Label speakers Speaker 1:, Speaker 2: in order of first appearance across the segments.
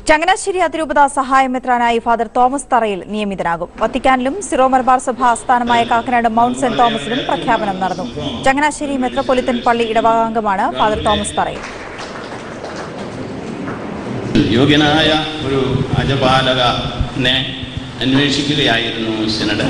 Speaker 1: ചങ്ങനാശ്ശേരി അതിരൂപത സഹായമെത്രാനായി father Thomas തറയിൽ നിയമിതനാകും വത്തിക്കാനിലും Syro Malabar സഭ ആസ്ഥാനമായ കാക്കനാട് മൗണ്ട് സെന്റ് തോമസിലും പ്രഖ്യാപനം നടന്നു ചങ്ങനാശ്ശേരി മെത്രോപൊലിത്തൻ പള്ളി ഇടവകാംഗമാണ് ഫാദർ തോമസ് തറയിൽ
Speaker 2: യോഗ്യനായ ഒരു അജപാലകനെ അന്വേഷിക്കുകയായിരുന്നു സിനഡ്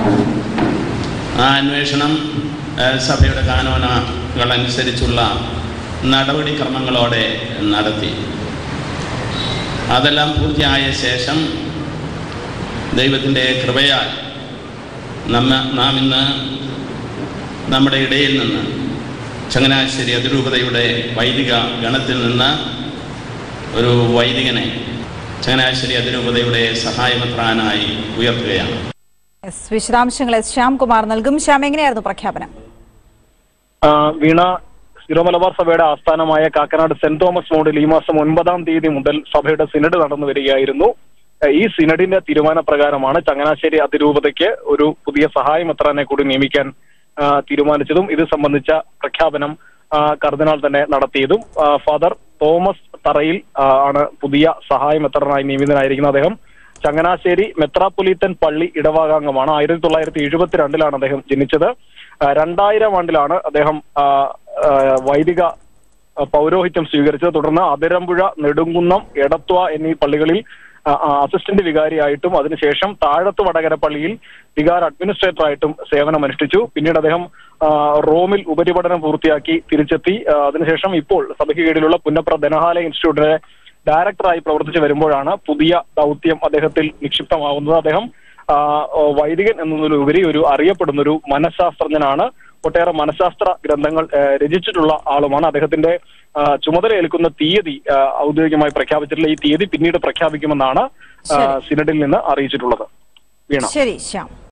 Speaker 2: ആ അന്വേഷണം ഏഹ്, സഭയുടെ കാനോനകൾ അനുസരിച്ചുള്ള നടപടിക്രമങ്ങളോടെ നടത്തി അതെല്ലാം പൂർത്തിയായ ശേഷം ദൈവത്തിൻ്റെ കൃപയാൽ നമ്മ നാം ഇന്ന് നമ്മുടെ ഇടയിൽ നിന്ന് ചങ്ങനാശ്ശേരി അതിരൂപതയുടെ വൈദിക ഗണത്തിൽ നിന്ന് ഒരു വൈദികനെ ചങ്ങനാശ്ശേരി അതിരൂപതയുടെ സഹായമെത്രാനായി ഉയർത്തുകയാണ്
Speaker 1: എസ് വിശദാംശങ്ങൾ എസ് ശ്യാംകുമാർ നൽകും ശ്യാം എങ്ങനെയായിരുന്നു പ്രഖ്യാപനം
Speaker 3: ആ, വീണ സിറോ മലബാർ സഭയുടെ ആസ്ഥാനമായ കാക്കനാട് സെന്റ് തോമസ് മോഡിൽ ഈ മാസം ഒൻപതാം തീയതി മുതൽ സഭയുടെ സിനഡ് നടന്നു വരികയായിരുന്നു ആ, ഈ സിനഡിന്റെ തീരുമാനപ്രകാരമാണ് ചങ്ങനാശ്ശേരി അതിരൂപതയ്ക്ക് ഒരു പുതിയ സഹായമെത്രാനെ കൂടി നിയമിക്കാൻ ആ, തീരുമാനിച്ചതും ഇത് സംബന്ധിച്ച പ്രഖ്യാപനം ആ, കർദിനാൾ തന്നെ നടത്തിയതും ആ, ഫാദർ തോമസ് തറയിൽ ആ, ആണ് പുതിയ സഹായമെത്രാനായി നിയമിതനായിരിക്കുന്നത് അദ്ദേഹം ചങ്ങനാശ്ശേരി മെത്രാപ്പൊലീത്തൻ പള്ളി ഇടവാകാംഗമാണ് ആയിരത്തി തൊള്ളായിരത്തി എഴുപത്തിരണ്ടിലാണ് അദ്ദേഹം ജനിച്ചത് ആ, രണ്ടായിരം ആണ്ടിലാണ് അദ്ദേഹം ആ, ആ, വൈദിക ആ, പൗരോഹിത്യം സ്വീകരിച്ചത് തുടർന്ന് അതിരമ്പുഴ നെടുങ്കുന്നം എടത്വ എന്നീ പള്ളികളിൽ ആ, ആ, അസിസ്റ്റന്റ് വികാരിയായിട്ടും അതിനുശേഷം താഴത്ത് വടകര പള്ളിയിൽ വികാർ അഡ്മിനിസ്ട്രേറ്റർ ആയിട്ടും സേവനം അനുഷ്ഠിച്ചു പിന്നീട് അദ്ദേഹം ആ, റോമിൽ ഉപരിപഠനം പൂർത്തിയാക്കി തിരിച്ചെത്തി ആ, അതിനുശേഷം ഇപ്പോൾ സഭയ്ക്ക് കീഴിലുള്ള പുന്നപ്ര ധനഹാല ഇൻസ്റ്റിറ്റ്യൂട്ടിലെ ഡയറക്ടറായി പ്രവർത്തിച്ചു വരുമ്പോഴാണ് പുതിയ ദൗത്യം അദ്ദേഹത്തിൽ നിക്ഷിപ്തമാവുന്നത് അദ്ദേഹം ആ, വൈദികൻ എന്നതിലുപരി ഒരു അറിയപ്പെടുന്ന ഒരു മനഃശാസ്ത്രജ്ഞനാണ് ഒട്ടേറെ മനഃശാസ്ത്ര ഗ്രന്ഥങ്ങൾ ആ, രചിച്ചിട്ടുള്ള ആളുമാണ് അദ്ദേഹത്തിന്റെ ആ, ചുമതലയേൽക്കുന്ന തീയതി ആ, ഔദ്യോഗികമായി പ്രഖ്യാപിച്ചിട്ടില്ല ഈ തീയതി പിന്നീട് പ്രഖ്യാപിക്കുമെന്നാണ് ആ,
Speaker 1: ശരി.
Speaker 3: സിനഡിൽ നിന്ന് അറിയിച്ചിട്ടുള്ളത് വീണ
Speaker 1: ശരി ശ്യാം